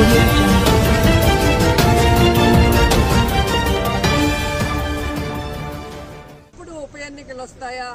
audio jungle. ఎప్పుడు ఉప ఎన్నికలు వస్తాయా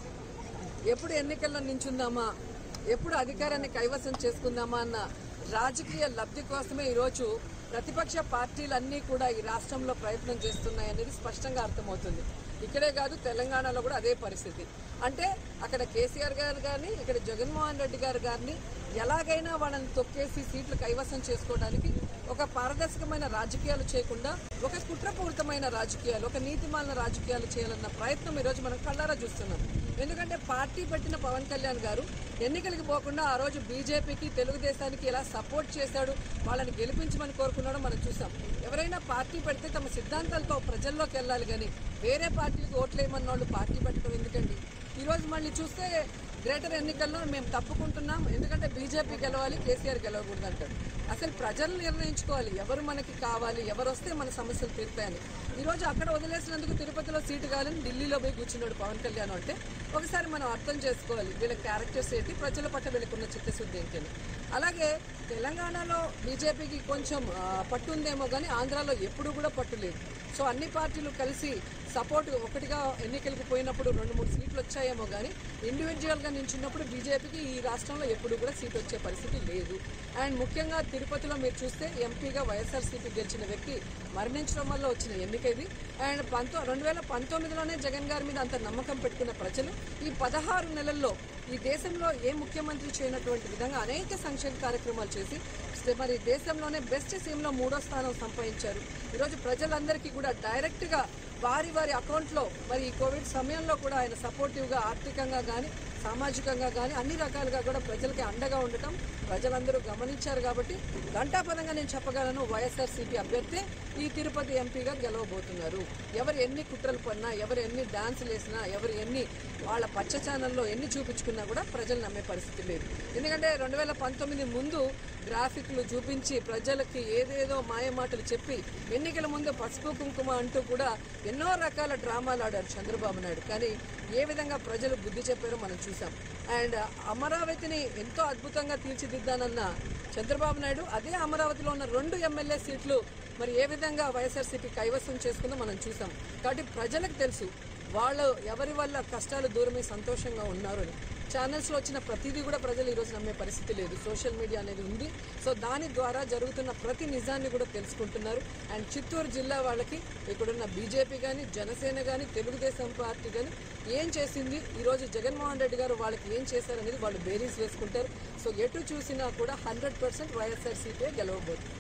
ఎప్పుడు ఎన్నికల్లో నించుందామా ఎప్పుడు అధికారాన్ని కైవసం చేసుకుందామా అన్న రాజకీయ లబ్ధి కోసమే ఈరోజు ప్రతిపక్ష పార్టీలన్నీ కూడా ఈ రాష్ట్రంలో ప్రయత్నం చేస్తున్నాయనేది స్పష్టంగా అర్థమవుతుంది ఇక్కడే కాదు తెలంగాణలో కూడా అదే పరిస్థితి అంటే అక్కడ కేసీఆర్ గారు కానీ ఇక్కడ జగన్మోహన్ రెడ్డి గారు గారిని ఎలాగైనా వాళ్ళని తొక్కేసి సీట్లు కైవసం చేసుకోవడానికి ఒక పారదర్శకమైన రాజకీయాలు చేయకుండా ఒక కుట్రపూరితమైన రాజకీయాలు ఒక నీతిమాలిన రాజకీయాలు చేయాలన్న ప్రయత్నం ఈరోజు మనం కళ్ళారా చూస్తున్నాం ఎందుకంటే పార్టీ పెట్టిన పవన్ కళ్యాణ్ గారు ఎన్నికలకు పోకుండా ఆ రోజు బీజేపీకి తెలుగుదేశానికి ఎలా సపోర్ట్ చేశాడు వాళ్ళని గెలిపించమని కోరుకున్నాడో మనం చూసాం ఎవరైనా పార్టీ పెడితే తమ సిద్ధాంతాలతో ప్రజల్లోకి వెళ్ళాలి కానీ వేరే పార్టీలకు ఓట్లేయమన్న వాళ్ళు పార్టీ పెట్టడం ఎందుకండి ఈ రోజు మళ్ళీ చూస్తే గ్రేటర్ ఎన్నికల్లో మేము తప్పుకుంటున్నాం ఎందుకంటే బీజేపీ గెలవాలి కేసీఆర్ గెలవకూడదు అంటాడు అసలు ప్రజలు నిర్ణయించుకోవాలి ఎవరు మనకి కావాలి ఎవరు వస్తే మన సమస్యలు తీరుతాయని ఈ రోజు అక్కడ వదిలేసినందుకు తిరుపతిలో సీటు కావాలని ఢిల్లీలో పోయి కూర్చున్నాడు పవన్ కళ్యాణ్ అంటే ఒకసారి మనం అర్థం చేసుకోవాలి వీళ్ళ క్యారెక్టర్స్ ఏంటి ప్రజల పట్ల వీళ్ళకున్న చిత్తశుద్ధి ఏంటి అని అలాగే తెలంగాణలో బీజేపీకి కొంచెం ఆ, పట్టు ఉందేమో కానీ ఆంధ్రాలో ఎప్పుడు కూడా పట్టు లేదు సో అన్ని పార్టీలు కలిసి సపోర్ట్ ఒకటిగా ఎన్నికలకు పోయినప్పుడు రెండు మూడు సీట్లు వచ్చాయేమో కానీ ఇండివిజువల్గా నించున్నప్పుడు బీజేపీకి ఈ రాష్ట్రంలో ఎప్పుడు కూడా సీట్ వచ్చే పరిస్థితి లేదు అండ్ ముఖ్యంగా తిరుపతిలో మీరు చూస్తే ఎంపీగా వైఎస్ఆర్సీపీ గెలిచిన వ్యక్తి మరణించడం వల్ల వచ్చిన ఎన్నిక ఇది అండ్ పంతో రెండు వేల పంతొమ్మిదిలోనే జగన్ గారి మీద అంత నమ్మకం పెట్టుకున్న ప్రజలు ఈ పదహారు నెలల్లో ఈ దేశంలో ఏ ముఖ్యమంత్రి చేయనటువంటి విధంగా అనేక సంక్షేమ కార్యక్రమాలు చేసి మరి దేశంలోనే బెస్ట్ సీమ్లో మూడో స్థానం సంపాదించారు ఈరోజు ప్రజలందరికీ కూడా డైరెక్ట్గా వారి వారి అకౌంట్లో మరి ఈ కోవిడ్ సమయంలో కూడా ఆయన సపోర్టివ్గా ఆర్థికంగా కానీ సామాజికంగా కానీ అన్ని రకాలుగా కూడా ప్రజలకి అండగా ఉండటం ప్రజలందరూ గమనించారు కాబట్టి ఘంటాపరంగా నేను చెప్పగలను వైఎస్ఆర్సీపీ అభ్యర్థి ఈ తిరుపతి ఎంపీగా గెలవబోతున్నారు ఎవరు ఎన్ని కుట్రలు పడినా ఎవరు ఎన్ని డాన్సులు వేసినా ఎవరు ఎన్ని వాళ్ళ పచ్చ ఛానల్లో ఎన్ని చూపించుకున్నా కూడా ప్రజలు నమ్మే పరిస్థితి లేదు ఎందుకంటే రెండు వేల పంతొమ్మిది ముందు గ్రాఫిక్లు చూపించి ప్రజలకి ఏదేదో మాయమాటలు చెప్పి ఎన్నికల ముందు పసుపు కుంకుమ అంటూ కూడా ఎన్నో రకాల డ్రామాలు ఆడారు చంద్రబాబు నాయుడు కానీ ఏ విధంగా ప్రజలు బుద్ధి చెప్పారో మనం చూసాం అండ్ అమరావతిని ఎంతో అద్భుతంగా తీర్చిదిద్దానన్న చంద్రబాబు నాయుడు అదే అమరావతిలో ఉన్న రెండు ఎమ్మెల్యే సీట్లు మరి ఏ విధంగా వైఎస్ఆర్సీపీ కైవసం చేసుకుందో మనం చూసాం కాబట్టి ప్రజలకు తెలుసు వాళ్ళు ఎవరి వల్ల కష్టాలు దూరమై సంతోషంగా ఉన్నారు అని ఛానల్స్లో వచ్చిన ప్రతిదీ కూడా ప్రజలు ఈరోజు నమ్మే పరిస్థితి లేదు సోషల్ మీడియా అనేది ఉంది సో దాని ద్వారా జరుగుతున్న ప్రతి నిజాన్ని కూడా తెలుసుకుంటున్నారు అండ్ చిత్తూరు జిల్లా వాళ్ళకి ఇక్కడున్న బీజేపీ కానీ జనసేన కానీ తెలుగుదేశం పార్టీ కానీ ఏం చేసింది ఈరోజు జగన్మోహన్ రెడ్డి గారు వాళ్ళకి ఏం చేశారనేది వాళ్ళు బేరీస్ వేసుకుంటారు సో ఎటు చూసినా కూడా హండ్రెడ్ పర్సెంట్ వైఎస్ఆర్సీపీ గెలవబోతుంది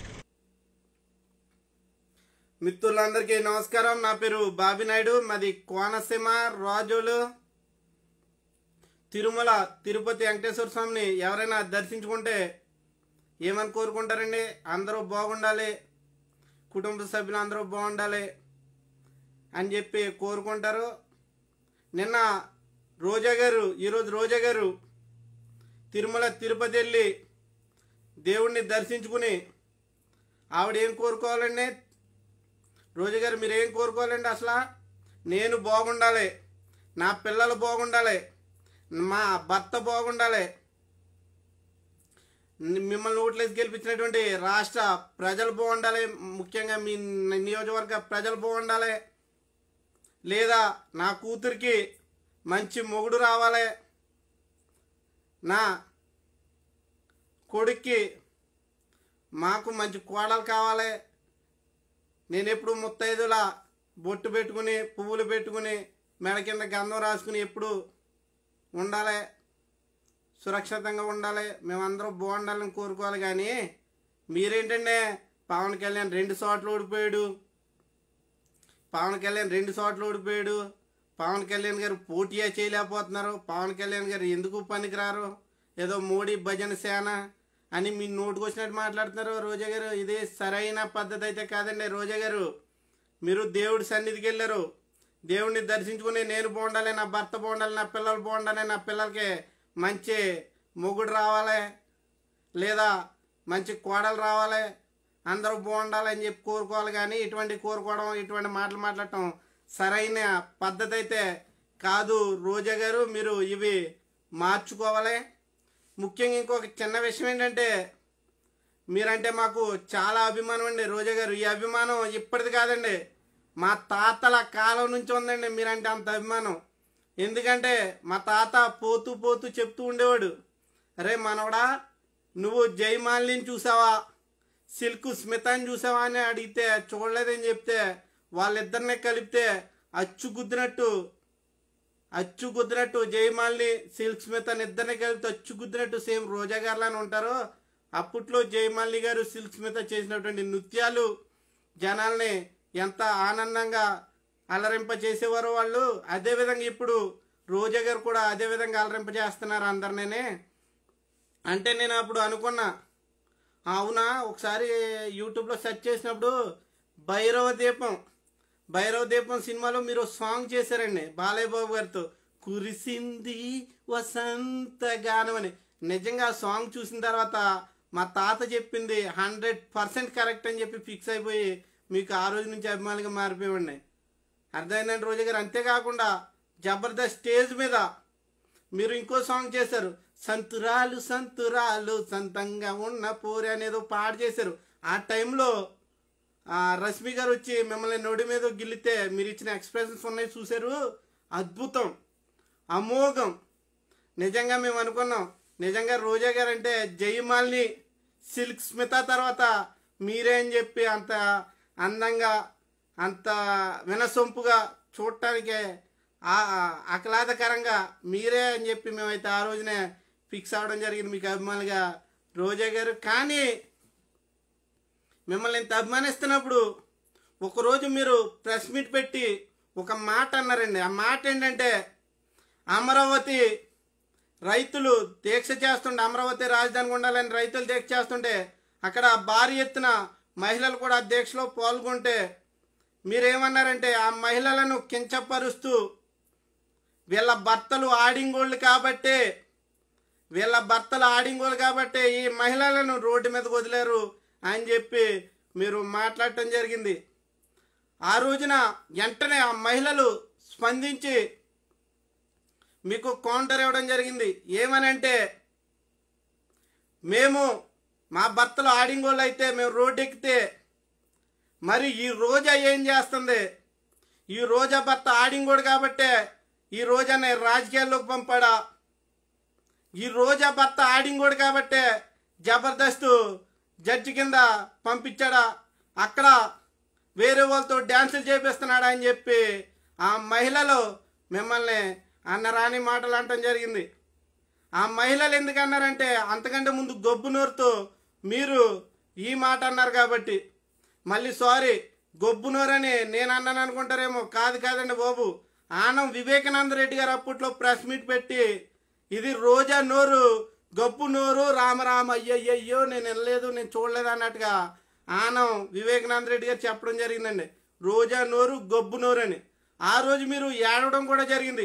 మిత్రులందరికీ నమస్కారం నా పేరు బాబీ నాయుడు మాది కోనసీమ రాజోలు తిరుమల తిరుపతి వెంకటేశ్వర స్వామిని ఎవరైనా దర్శించుకుంటే ఏమని కోరుకుంటారండి అందరూ బాగుండాలి కుటుంబ సభ్యులు అందరూ బాగుండాలి అని చెప్పి కోరుకుంటారు నిన్న రోజా గారు ఈరోజు రోజా గారు తిరుమల తిరుపతి వెళ్ళి దేవుణ్ణి దర్శించుకుని ఆవిడ ఏం కోరుకోవాలండి రోజు గారు మీరు ఏం కోరుకోవాలండి అసలు నేను బాగుండాలి నా పిల్లలు బాగుండాలి మా భర్త బాగుండాలి ని- మిమ్మల్ని ఓట్లేసి గెలిపించినటువంటి రాష్ట్ర ప్రజలు బాగుండాలి ముఖ్యంగా మీ నియోజకవర్గ ప్రజలు బాగుండాలి లేదా నా కూతురికి మంచి మొగుడు రావాలి నా కొడుక్కి మాకు మంచి కోడలు కావాలి నేను ఎప్పుడు ముత్తైదులా బొట్టు పెట్టుకుని పువ్వులు పెట్టుకుని మెడ కింద గంధం రాసుకుని ఎప్పుడు ఉండాలి సురక్షితంగా ఉండాలి మేమందరం బాగుండాలని కోరుకోవాలి కానీ మీరేంటంటే పవన్ కళ్యాణ్ రెండు చోట్ల ఓడిపోయాడు పవన్ కళ్యాణ్ రెండు చోట్ల ఓడిపోయాడు పవన్ కళ్యాణ్ గారు పోటీయే చేయలేకపోతున్నారు పవన్ కళ్యాణ్ గారు ఎందుకు పనికిరారు ఏదో మోడీ భజన సేన అని మీ నోటుకు వచ్చినట్టు మాట్లాడుతున్నారు రోజా గారు ఇది సరైన పద్ధతి అయితే కాదండి రోజా గారు మీరు దేవుడి సన్నిధికి వెళ్ళారు దేవుడిని దర్శించుకుని నేను బాగుండాలి నా భర్త బాగుండాలి నా పిల్లలు బాగుండాలి నా పిల్లలకి మంచి మొగుడు రావాలి లేదా మంచి కోడలు రావాలి అందరూ బాగుండాలి అని చెప్పి కోరుకోవాలి కానీ ఇటువంటి కోరుకోవడం ఇటువంటి మాటలు మాట్లాడటం సరైన పద్ధతి అయితే కాదు రోజా గారు మీరు ఇవి మార్చుకోవాలి ముఖ్యంగా ఇంకొక చిన్న విషయం ఏంటంటే మీరంటే మాకు చాలా అభిమానం అండి రోజా గారు ఈ అభిమానం ఇప్పటిది కాదండి మా తాతల కాలం నుంచి ఉందండి మీరంటే అంత అభిమానం ఎందుకంటే మా తాత పోతూ పోతూ చెప్తూ ఉండేవాడు అరే మనవడా నువ్వు జయమాలిని చూసావా సిల్క్ స్మితాని చూసావా అని అడిగితే చూడలేదని చెప్తే వాళ్ళిద్దరిని కలిపితే అచ్చు గుద్దినట్టు అచ్చు కుదిరినట్టు జయమాలిని సిల్క్ స్మిత్ అని ఇద్దరిని కలిపి అచ్చు కుదిరినట్టు సేమ్ రోజా గారులానే ఉంటారు అప్పట్లో జయమాలిని గారు సిల్క్ స్మిత చేసినటువంటి నృత్యాలు జనాల్ని ఎంత ఆనందంగా అలరింప చేసేవారు వాళ్ళు అదేవిధంగా ఇప్పుడు రోజా గారు కూడా అదే విధంగా అలరింప చేస్తున్నారు అందరినీ అంటే నేను అప్పుడు అనుకున్నా అవునా ఒకసారి యూట్యూబ్లో సెర్చ్ చేసినప్పుడు భైరవ దీపం భైరవ దీపం సినిమాలో మీరు సాంగ్ చేశారండి బాలయ్య బాబు గారితో కురిసింది వసంత గానం అని నిజంగా ఆ సాంగ్ చూసిన తర్వాత మా తాత చెప్పింది హండ్రెడ్ పర్సెంట్ కరెక్ట్ అని చెప్పి ఫిక్స్ అయిపోయి మీకు ఆ రోజు నుంచి అభిమానులుగా మారిపోయామండి అర్థమైందండి రోజు గారు అంతేకాకుండా జబర్దస్త్ స్టేజ్ మీద మీరు ఇంకో సాంగ్ చేశారు సంతురాలు సంతురాలు సంతంగా ఉన్న పోరి అనేదో పాడు చేశారు ఆ టైంలో ఆ, రష్మి గారు వచ్చి మిమ్మల్ని నొడి మీద గిల్లితే మీరు ఇచ్చిన ఎక్స్ప్రెషన్స్ ఉన్నాయి చూశారు అద్భుతం అమోఘం నిజంగా మేము అనుకున్నాం నిజంగా రోజా గారు అంటే జయమాలిని సిల్క్ స్మిత తర్వాత మీరే అని చెప్పి అంత అందంగా అంత వినసొంపుగా చూడటానికి ఆ- ఆహ్లాదకరంగా మీరే అని చెప్పి మేమైతే ఆ రోజునే ఫిక్స్ అవ్వడం జరిగింది మీకు అభిమానులుగా రోజా గారు కానీ మిమ్మల్ని ఇంత అభిమానిస్తున్నప్పుడు ఒకరోజు మీరు ప్రెస్ మీట్ పెట్టి ఒక మాట అన్నారండి ఆ మాట ఏంటంటే అమరావతి రైతులు దీక్ష చేస్తుంటే అమరావతి రాజధానికి ఉండాలని రైతులు దీక్ష చేస్తుంటే అక్కడ భారీ ఎత్తున మహిళలు కూడా ఆ దీక్షలో పాల్గొంటే మీరేమన్నారంటే ఆ మహిళలను కించపరుస్తూ వీళ్ళ భర్తలు ఆడింగోళ్ళు కాబట్టే వీళ్ళ భర్తలు ఆడింగోలు కాబట్టి ఈ మహిళలను రోడ్డు మీద వదిలేరు అని చెప్పి మీరు మాట్లాడటం జరిగింది ఆ రోజున వెంటనే ఆ మహిళలు స్పందించి మీకు కౌంటర్ ఇవ్వడం జరిగింది ఏమనంటే మేము మా భర్తలు ఆడింగోళ్ళు అయితే మేము రోడ్డు ఎక్కితే మరి ఈ రోజా ఏం చేస్తుంది ఈ రోజా భర్త ఆడింగోడు కాబట్టే ఈ రోజాని రాజకీయాల్లోకి పంపాడా ఈ రోజా భర్త ఆడింగోడు కాబట్టే జబర్దస్త్ జడ్జి కింద పంపించాడా అక్కడ వేరే వాళ్ళతో డ్యాన్సులు చేపిస్తున్నాడా అని చెప్పి ఆ మహిళలు మిమ్మల్ని అన్నరాని మాటలు అనటం జరిగింది ఆ మహిళలు ఎందుకు అన్నారంటే అంతకంటే ముందు గొబ్బు నోరుతో మీరు ఈ మాట అన్నారు కాబట్టి మళ్ళీ సారీ గొబ్బు నోరని నేను అన్నాను అనుకుంటారేమో కాదు కాదండి బాబు ఆనం వివేకానంద రెడ్డి గారు అప్పట్లో ప్రెస్ మీట్ పెట్టి ఇది రోజా నోరు గొప్పు నోరు రామరామ అయ్యయ్యో నేను వెళ్ళలేదు నేను చూడలేదు అన్నట్టుగా ఆనం వివేకానంద రెడ్డి గారు చెప్పడం జరిగిందండి రోజా నోరు గొబ్బు నోరు అని ఆ రోజు మీరు ఏడవడం కూడా జరిగింది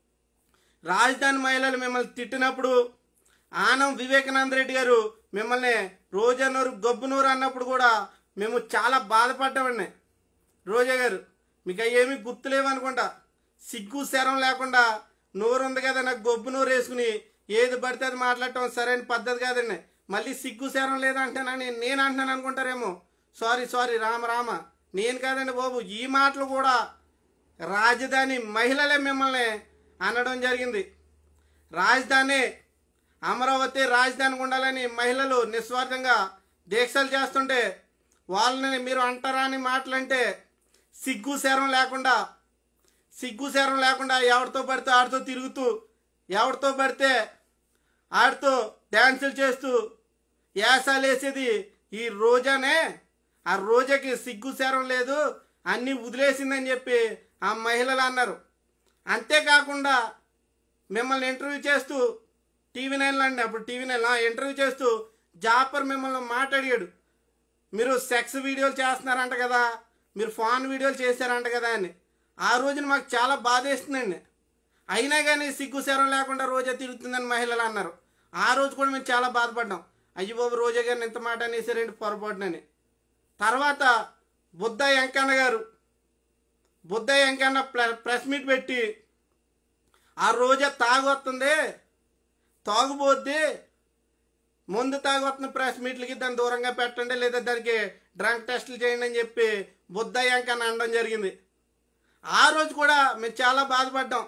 రాజధాని మహిళలు మిమ్మల్ని తిట్టినప్పుడు ఆనం వివేకానంద రెడ్డి గారు మిమ్మల్ని రోజా నోరు గొబ్బు నోరు అన్నప్పుడు కూడా మేము చాలా బాధపడ్డామండి రోజా గారు మీకు అవి ఏమీ గుర్తులేవు అనుకుంటా సిగ్గు శరం లేకుండా నోరు ఉంది కదా నాకు గొబ్బు నోరు వేసుకుని ఏది పడితే అది మాట్లాడటం సరైన పద్ధతి కాదండి మళ్ళీ సిగ్గు శరం లేదంటానని నేను అంటున్నాను అనుకుంటారేమో సారీ సారీ రామ రామ నేను కాదండి బాబు ఈ మాటలు కూడా రాజధాని మహిళలే మిమ్మల్ని అనడం జరిగింది రాజధాని అమరావతి రాజధానికి ఉండాలని మహిళలు నిస్వార్థంగా దీక్షలు చేస్తుంటే వాళ్ళని మీరు అంటారాని మాటలంటే సిగ్గు శరం లేకుండా సిగ్గు శరం లేకుండా ఎవరితో పడితే ఆడితో తిరుగుతూ ఎవరితో పడితే ఆడితో డ్యాన్సులు చేస్తూ యాసాలు వేసేది ఈ రోజానే ఆ రోజాకి సిగ్గు శరం లేదు అన్నీ వదిలేసిందని చెప్పి ఆ మహిళలు అన్నారు అంతేకాకుండా మిమ్మల్ని ఇంటర్వ్యూ చేస్తూ టీవీ నైన్లో అండి అప్పుడు టీవీ నైన్ ఇంటర్వ్యూ చేస్తూ జాపర్ మిమ్మల్ని మాట్లాడాడు మీరు సెక్స్ వీడియోలు చేస్తున్నారంట కదా మీరు ఫోన్ వీడియోలు చేశారంట కదా అని ఆ రోజున మాకు చాలా బాధేస్తుందండి అయినా కానీ సిగ్గు శరం లేకుండా రోజా తిరుగుతుందని మహిళలు అన్నారు ఆ రోజు కూడా మేము చాలా బాధపడ్డాం అయ్యి బాబు రోజా గారిని ఇంత మాట అనేసారండి పొరపాటునని తర్వాత బుద్ధ వెంకన్న గారు బుద్ధ వెంకన్న ప్ర- ప్రెస్ మీట్ పెట్టి ఆ రోజా తాగొస్తుంది తాగుబోద్ది ముందు తాగొస్తున్న ప్రెస్ మీట్లకి దాన్ని దూరంగా పెట్టండి లేదా దానికి డ్రంక్ టెస్టులు చేయండి అని చెప్పి బుద్ధయ్యాంక అని అనడం జరిగింది ఆ రోజు కూడా మేము చాలా బాధపడ్డాం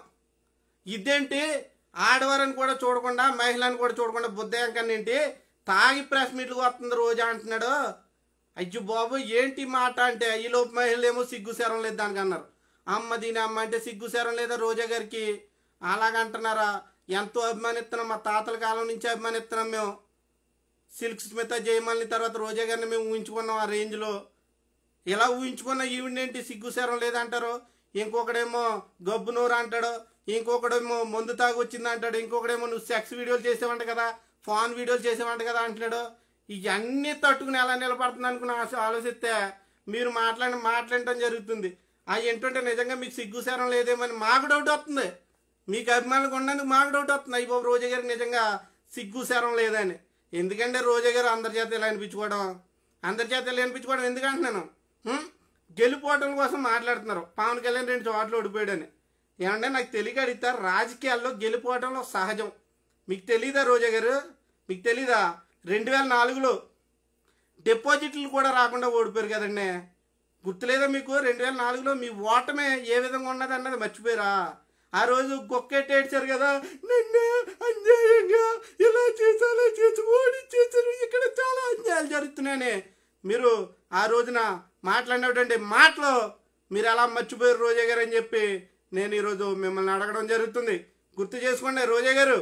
ఇదేంటి ఆడవారిని కూడా చూడకుండా మహిళని కూడా చూడకుండా బుద్ధయాంకన్ ఏంటి తాగి ప్రెస్ మీట్లకు వస్తుంది రోజా అంటున్నాడు అయ్యో బాబు ఏంటి మాట అంటే ఈ లోపు మహిళలు ఏమో సిగ్గు శరం లేదు దానికి అన్నారు అమ్మ దీని అమ్మ అంటే సిగ్గు శరం లేదా రోజా గారికి అలాగంటున్నారా ఎంతో అభిమానిస్తున్నాం మా తాతల కాలం నుంచి అభిమానిస్తున్నాం మేము సిల్క్ స్మిత జయమాలిని తర్వాత రోజా గారిని మేము ఊహించుకున్నాం ఆ రేంజ్లో ఇలా ఊహించుకున్న ఈవిడేంటి సిగ్గుసారం లేదంటారు ఇంకొకడేమో గబ్బు నోరు అంటాడు ఇంకొకడేమో మందు తాగి వచ్చింది అంటాడు ఇంకొకడేమో నువ్వు సెక్స్ వీడియోలు చేసేవంట కదా ఫాన్ వీడియోలు చేసేవంట కదా అంటున్నాడు ఇవన్నీ తట్టుకుని ఎలా నిలబడుతుంది అనుకుని ఆశ- ఆలోచిస్తే మీరు మాట్లాడి మాట్లాడటం జరుగుతుంది అవి ఏంటంటే నిజంగా మీకు సిగ్గుసారం లేదేమని మాకు డౌట్ వస్తుంది మీకు అభిమానులకు ఉన్నందుకు మాకు డౌట్ వస్తుంది అయ్యి బాబు రోజా గారికి నిజంగా సిగ్గుసారం లేదని ఎందుకంటే రోజా గారు అందరి చేత ఇలా అనిపించుకోవడం అందరి చేత ఇలా అనిపించుకోవడం ఎందుకంటున్నాను హ్మ్? గెలుపోవటం కోసం మాట్లాడుతున్నారు పవన్ కళ్యాణ్ రెండు చోట్ల ఓడిపోయాడని ఏమంటే నాకు తెలియక అడుగుతారు రాజకీయాల్లో గెలిపోవటంలో సహజం మీకు తెలీదా రోజా గారు మీకు తెలీదా రెండు వేల నాలుగులో డిపాజిట్లు కూడా రాకుండా ఓడిపోయారు కదండి గుర్తులేదా మీకు రెండు వేల నాలుగులో మీ ఓటమే ఏ విధంగా ఉన్నది అన్నది మర్చిపోయారా ఆ రోజు గొక్కెట్టేడ్చారు కదా నన్ను అన్యాయంగా ఇలా చేశాను చేసి ఓడిచ్చేసారు ఇక్కడ చాలా అన్యాయాలు జరుగుతున్నాయని మీరు ఆ రోజున మాట్లాడినటువంటి మాటలు మీరు ఎలా మర్చిపోయారు రోజా గారు అని చెప్పి నేను ఈరోజు మిమ్మల్ని అడగడం జరుగుతుంది గుర్తు చేసుకోండి రోజా గారు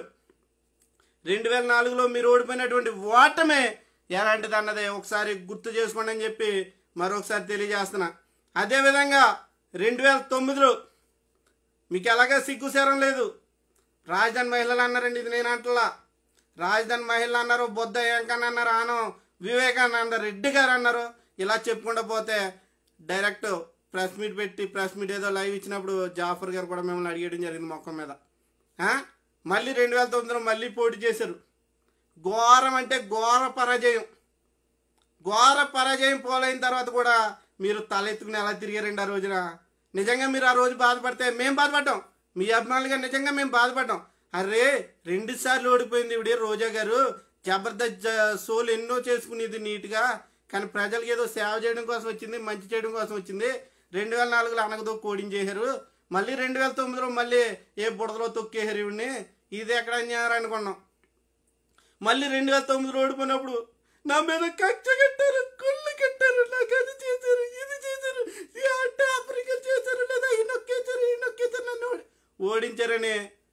రెండు వేల నాలుగులో మీరు ఓడిపోయినటువంటి ఓటమే ఎలాంటిది అన్నది ఒకసారి గుర్తు చేసుకోండి అని చెప్పి మరొకసారి తెలియజేస్తున్నా అదేవిధంగా రెండు వేల తొమ్మిదిలో మీకు ఎలాగా సిగ్గుసేరం లేదు రాజధాని మహిళలు అన్నారండి ఇది నేను అంటలా రాజధాని మహిళలు అన్నారు బొద్ద ఏంకన్న అన్నారు ఆనం వివేకానంద రెడ్డి గారు అన్నారు ఇలా చెప్పుకుంటూ పోతే డైరెక్ట్ ప్రెస్ మీట్ పెట్టి ప్రెస్ మీట్ ఏదో లైవ్ ఇచ్చినప్పుడు జాఫర్ గారు కూడా మిమ్మల్ని అడిగేయడం జరిగింది మొక్కం మీద ఆ? మళ్ళీ రెండు వేల తొమ్మిదిలో మళ్ళీ పోటీ చేశారు ఘోరం అంటే ఘోర పరాజయం ఘోర పరాజయం పోలైన తర్వాత కూడా మీరు తలెత్తుకుని ఎలా తిరిగారండి ఆ రోజున నిజంగా మీరు ఆ రోజు బాధపడితే మేము బాధపడ్డాం మీ అభిమానులుగా నిజంగా మేము బాధపడ్డాం అరే రెండు సార్లు ఓడిపోయింది ఇవిడే రోజా గారు జబర్దస్త్ జ- షోలు ఎన్నో చేసుకునేది నీట్గా కానీ ప్రజలకు ఏదో సేవ చేయడం కోసం వచ్చింది మంచి చేయడం కోసం వచ్చింది రెండు వేల నాలుగులో అనగదో కోడింగ్ చేశారు మళ్ళీ రెండు వేల తొమ్మిదిలో మళ్ళీ ఏ బుడదలో తొక్కేశారు ఇవిడిని ఇది ఎక్కడ అన్యాయం అనుకున్నాం మళ్ళీ రెండు వేల తొమ్మిదిలో ఓడిపోయినప్పుడు నా మీద కక్ష కట్టారు కుళ్ళు కట్టారు నాకు అది చేశారు ఇది చేశారు ఈ అంటే ఆఫ్రికా చేశారు లేదా ఈ నొక్కేశారు ఈ నొక్కేశారు నన్ను ఓడి- ఓడించారని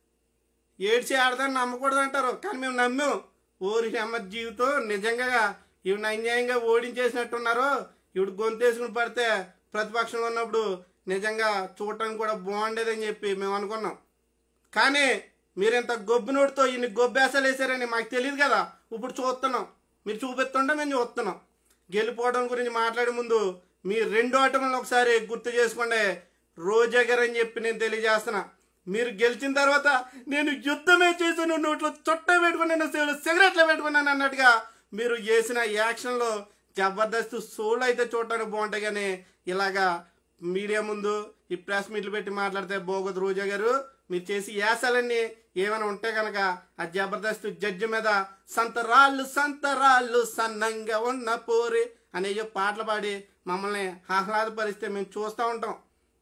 ఏడ్చి ఆడదాన్ని నమ్మకూడదు అంటారు కానీ మేము నమ్మాం ఊరి అమ్మ జీవితం నిజంగా ఈవిడ అన్యాయంగా ఓడించేసినట్టున్నారు ఇవిడు గొంతేసుకుని పడితే ప్రతిపక్షంలో ఉన్నప్పుడు నిజంగా చూడటానికి కూడా బాగుండేదని చెప్పి మేము అనుకున్నాం కానీ మీరు ఇంత గొబ్బు నోటితో ఇన్ని గొబ్బేసాలు వేసారని మాకు తెలియదు కదా ఇప్పుడు చూస్తున్నాం మీరు చూపిస్తుంటే మేము చూస్తున్నాం గెలిపోవడం గురించి మాట్లాడే ముందు మీ రెండు ఆటములను ఒకసారి గుర్తు చేసుకోండి రోజా గారు అని చెప్పి నేను తెలియజేస్తున్నా మీరు గెలిచిన తర్వాత నేను యుద్ధమే చేశాను నోట్లో చుట్ట పెట్టుకున్నాను సేవలు సిగరెట్లు పెట్టుకున్నాను అన్నట్టుగా మీరు చేసిన యాక్షన్లో జబర్దస్త్ సోళ్ళు అయితే చూడటానికి బాగుంటాయి కానీ ఇలాగా మీడియా ముందు ఈ ప్రెస్ మీట్లు పెట్టి మాట్లాడితే బోగదు రోజా గారు మీరు చేసి యాసలన్నీ ఏమైనా ఉంటే కనుక ఆ జబర్దస్త్ జడ్జి మీద సంతరాళ్ళు సంతరాళ్ళు సన్నంగా ఉన్న పోరి అనేయో పాటలు పాడి మమ్మల్ని ఆహ్లాదపరిస్తే మేము చూస్తూ ఉంటాం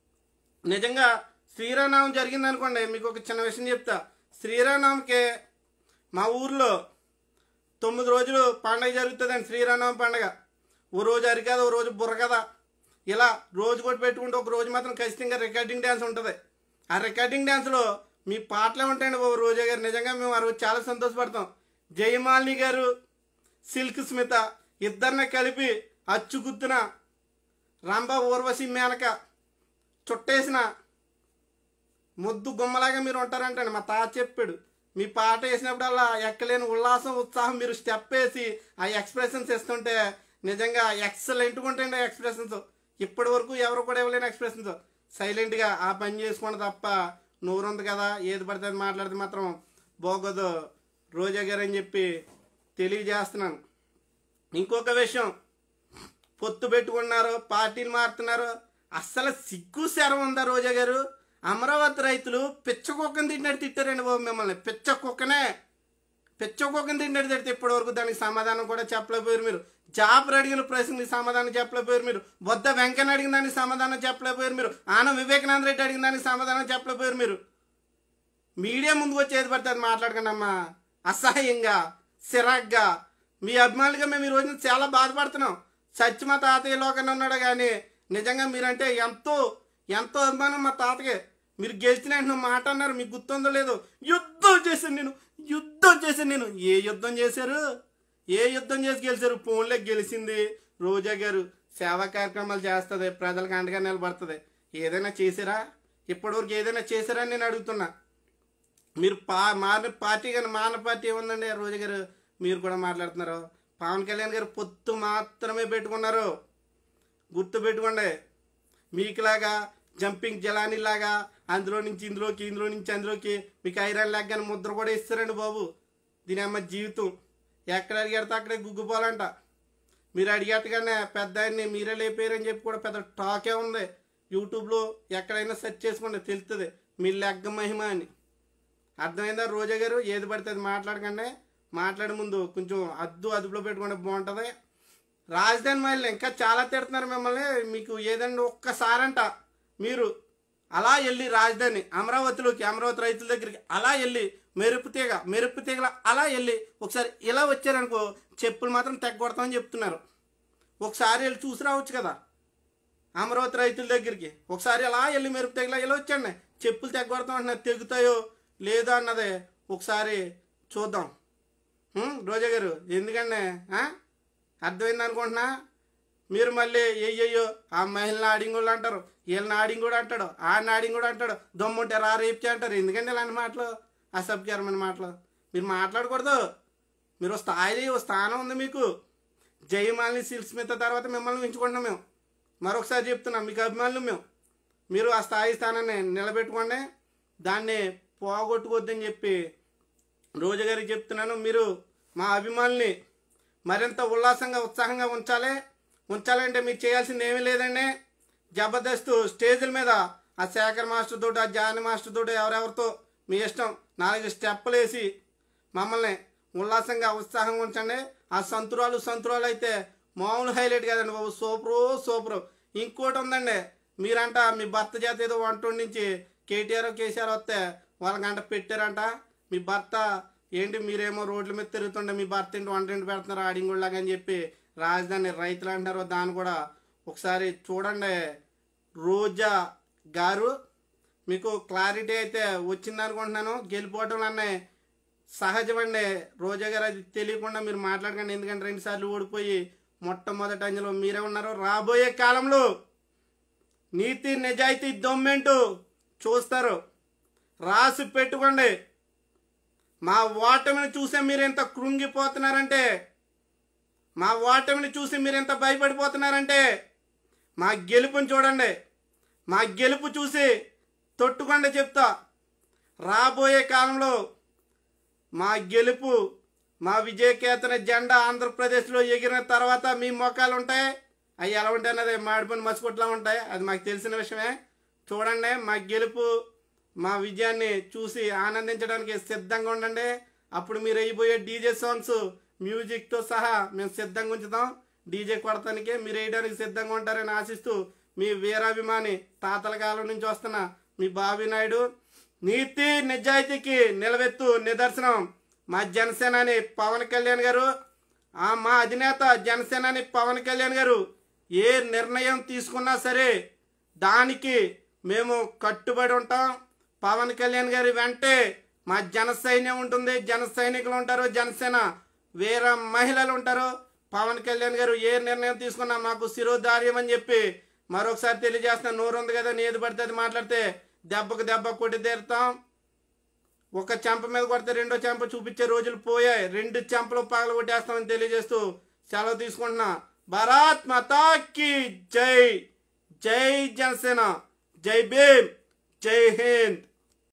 నిజంగా శ్రీరామనవమి జరిగింది అనుకోండి మీకు ఒక చిన్న విషయం చెప్తా శ్రీరామనవమికి మా ఊర్లో తొమ్మిది రోజులు పండగ జరుగుతుందండి శ్రీరామనవమి పండగ ఓ రోజు అరికథ ఓ రోజు బుర్రకథ ఇలా రోజు కూడా పెట్టుకుంటే ఒక రోజు మాత్రం ఖచ్చితంగా రికార్డింగ్ డ్యాన్స్ ఉంటుంది ఆ రికార్డింగ్ డ్యాన్స్లో మీ పాటలే ఉంటాయండి బాబు రోజా గారు నిజంగా మేము ఆ రోజు చాలా సంతోషపడతాం జయమాలిని గారు సిల్క్ స్మిత ఇద్దరిని కలిపి అచ్చు గుర్తున రంభ ఊర్వశి మేనక చుట్టేసిన ముద్దు గుమ్మలాగా మీరు ఉంటారంటండి మా తాత చెప్పాడు మీ పాట వేసినప్పుడల్లా ఎక్కలేని ఉల్లాసం ఉత్సాహం మీరు స్టెప్ వేసి ఆ ఎక్స్ప్రెషన్స్ ఇస్తుంటే నిజంగా ఎక్సలెంట్గా ఉంటాయండి ఆ ఎక్స్ప్రెషన్స్ ఇప్పటి వరకు ఎవరు కూడా ఇవ్వలేని ఎక్స్ప్రెషన్స్ సైలెంట్గా ఆ పని చేసుకోండి తప్ప నోరుంది కదా ఏది పడితే అది మాట్లాడితే మాత్రం బాగోదు రోజా గారు అని చెప్పి తెలియజేస్తున్నాను ఇంకొక విషయం పొత్తు పెట్టుకున్నారు పార్టీలు మారుతున్నారు అస్సలు సిగ్గు శరం ఉందా రోజా గారు అమరావతి రైతులు పిచ్చ కుక్కని తిట్టినట్టు తిట్టారండి బాబు మిమ్మల్ని పిచ్చ కుక్కనే పిచ్చకోకం తిండి తిడితే ఇప్పటి వరకు దానికి సమాధానం కూడా చెప్పలేకపోయారు మీరు జాబర్ అడిగిన ప్రశ్నకి సమాధానం చెప్పలేకపోయారు మీరు బొద్ద వెంకన్న అడిగిన దానికి సమాధానం చెప్పలేకపోయారు మీరు ఆన వివేకానంద రెడ్డి అడిగిన దానికి సమాధానం చెప్పలేకపోయారు మీరు మీడియా ముందుకు వచ్చి ఏది పడితే అది మాట్లాడకండి అమ్మా అసహ్యంగా సిరాగ్గా మీ అభిమానులుగా మేము ఈ రోజున చాలా బాధపడుతున్నాం సత్య మా తాతయ్య లోకన్నా ఉన్నాడు కానీ నిజంగా మీరంటే ఎంతో ఎంతో అభిమానం మా తాతకే మీరు గెలిచిన వెంటనే మాట అన్నారు మీకు గుర్తుందో లేదో యుద్ధం చేశాను నేను యుద్ధం చేశాను నేను ఏ యుద్ధం చేశారు ఏ యుద్ధం చేసి గెలిచారు ఫోన్లో గెలిచింది రోజా గారు సేవా కార్యక్రమాలు చేస్తుంది ప్రజలకు అండగా నిలబడుతుంది ఏదైనా చేశారా ఇప్పటివరకు ఏదైనా చేశారా అని నేను అడుగుతున్నా మీరు పా మారిన పార్టీ కానీ మాన పార్టీ ఏముందండి రోజు గారు మీరు కూడా మాట్లాడుతున్నారు పవన్ కళ్యాణ్ గారు పొత్తు మాత్రమే పెట్టుకున్నారు గుర్తు పెట్టుకోండి మీకులాగా జంపింగ్ జలానీలాగా అందులో నుంచి ఇందులోకి ఇందులో నుంచి అందులోకి మీకు ఐరన్ లెగ్ అని ముద్ర కూడా ఇస్తారండి బాబు దీని అమ్మ జీవితం ఎక్కడ అడిగాడితే అక్కడే గుగ్గుపోవాలంట మీరు అడిగేట్టుగానే పెద్ద ఆయన్ని మీరే లేపారని చెప్పి కూడా పెద్ద టాకే ఉంది యూట్యూబ్లో ఎక్కడైనా సెర్చ్ చేసుకోండి తెలుస్తుంది మీ లెగ్గ మహిమ అని అర్థమైందా రోజా గారు ఏది పడితే అది మాట్లాడకండి మాట్లాడే ముందు కొంచెం అద్దు అదుపులో పెట్టుకుంటే బాగుంటుంది రాజధాని మహిళలు ఇంకా చాలా తిడుతున్నారు మిమ్మల్ని మీకు ఏదంటే ఒక్కసారంట మీరు అలా వెళ్ళి రాజధాని అమరావతిలోకి అమరావతి రైతుల దగ్గరికి అలా వెళ్ళి మెరుపు తీగ మెరుపు తీగల అలా వెళ్ళి ఒకసారి ఇలా వచ్చారనుకో చెప్పులు మాత్రం తెగ్గొడతామని చెప్తున్నారు ఒకసారి వెళ్ళి చూసి రావచ్చు కదా అమరావతి రైతుల దగ్గరికి ఒకసారి అలా వెళ్ళి మెరుపు తెగలా ఇలా వచ్చండి చెప్పులు తెగ్గొడతాం అంటున్నారు తెగుతాయో లేదో అన్నది ఒకసారి చూద్దాం ఉం, రోజా గారు ఎందుకండి ఆ? అర్థమైంది అనుకుంటున్నా మీరు మళ్ళీ అయ్యయ్యో ఆ మహిళని ఆడింగ్ కూడా అంటారు వీళ్ళని ఆడింగ్ కూడా అంటాడు ఆ ఆడింగ్ కూడా అంటాడు దమ్ముంటే రా రేపు అంటారు ఎందుకండి ఇలాంటి మాటలు అసభ్యకరమైన మాటలు మీరు మాట్లాడకూడదు మీరు ఓ స్థాయి ఓ స్థానం ఉంది మీకు జయమాలిని సిల్క్ స్మిత తర్వాత మిమ్మల్ని ఉంచుకుంటున్నాం మేము మరొకసారి చెప్తున్నాం మీకు అభిమానులు మేము మీరు ఆ స్థాయి స్థానాన్ని నిలబెట్టుకోండి దాన్ని పోగొట్టుకోవద్దని చెప్పి రోజు గారికి చెప్తున్నాను మీరు మా అభిమానుల్ని మరింత ఉల్లాసంగా ఉత్సాహంగా ఉంచాలి ఉంచాలంటే మీరు చేయాల్సింది ఏమీ లేదండి జబర్దస్త్ స్టేజ్ల మీద ఆ శేఖర్ మాస్టర్ తోటి ఆ జాని మాస్టర్ తోటి ఎవరెవరితో మీ ఇష్టం నాలుగు స్టెప్పులు వేసి మమ్మల్ని ఉల్లాసంగా ఉత్సాహంగా ఉంచండి ఆ సంతురాలు సంతురాలు అయితే మామూలు హైలైట్ కదండి బాబు సూపరు సూపరు ఇంకోటి ఉందండి మీరంట మీ భర్త చేత ఏదో వంట వండించి కేటీఆర్ కేసీఆర్ వస్తే వాళ్ళకంట పెట్టారంట మీ భర్త ఏంటి మీరేమో రోడ్ల మీద తిరుగుతుండే మీ భర్త ఇంటి వంట ఇంటి పెడుతున్నారు ఆడింగుళ్ళగా అని చెప్పి రాజధాని రైతులు అంటారు దాన్ని కూడా ఒకసారి చూడండి రోజా గారు మీకు క్లారిటీ అయితే వచ్చింది అనుకుంటున్నాను గెలిపోవటం అన్నాయి సహజమండి రోజా గారు అది తెలియకుండా మీరు మాట్లాడకండి ఎందుకంటే రెండు సార్లు ఓడిపోయి మొట్టమొదటి అంజలో మీరే ఉన్నారు రాబోయే కాలంలో నీతి నిజాయితీ దొమ్మెంటూ చూస్తారు రాసి పెట్టుకోండి మా ఓటమిని చూసే మీరు ఎంత కృంగిపోతున్నారంటే మా ఓటమిని చూసి మీరు ఎంత భయపడిపోతున్నారంటే మా గెలుపుని చూడండి మా గెలుపు చూసి తొట్టుకోండి చెప్తా రాబోయే కాలంలో మా గెలుపు మా విజయకేతన జెండా ఆంధ్రప్రదేశ్లో ఎగిరిన తర్వాత మీ మొక్కలు ఉంటాయి అవి ఎలా ఉంటాయి అన్నది మాడిపోయిన మసికొట్లా ఉంటాయి అది మాకు తెలిసిన విషయమే చూడండి మా గెలుపు మా విజయాన్ని చూసి ఆనందించడానికి సిద్ధంగా ఉండండి అప్పుడు మీరు అయిపోయే డీజే సాంగ్స్ మ్యూజిక్తో సహా మేము సిద్ధంగా ఉంచుతాం డీజే కొడతానికి మీరు వేయడానికి సిద్ధంగా ఉంటారని ఆశిస్తూ మీ వీరాభిమాని తాతల కాలం నుంచి వస్తున్న మీ బాబీ నాయుడు నీతి నిజాయితీకి నిలవెత్తు నిదర్శనం మా జనసేనాని పవన్ కళ్యాణ్ గారు ఆ మా అధినేత జనసేనాని పవన్ కళ్యాణ్ గారు ఏ నిర్ణయం తీసుకున్నా సరే దానికి మేము కట్టుబడి ఉంటాం పవన్ కళ్యాణ్ గారి వెంటే మా జన సైన్యం ఉంటుంది జన సైనికులు ఉంటారు జనసేన వేరే మహిళలు ఉంటారు పవన్ కళ్యాణ్ గారు ఏ నిర్ణయం తీసుకున్నా మాకు శిరోధార్యం అని చెప్పి మరొకసారి తెలియజేస్తున్నా నోరు ఉంది కదా ఏది పడితే అది మాట్లాడితే దెబ్బకు దెబ్బ కొట్టి తీరుతాం ఒక చెంప మీద కొడితే రెండో చెంప చూపించే రోజులు పోయాయి రెండు చెంపలు పగల కొట్టేస్తామని తెలియజేస్తూ సెలవు తీసుకుంటున్నా భారత్ మాతాకి జై జై జనసేన జై భీమ్ జై హింద్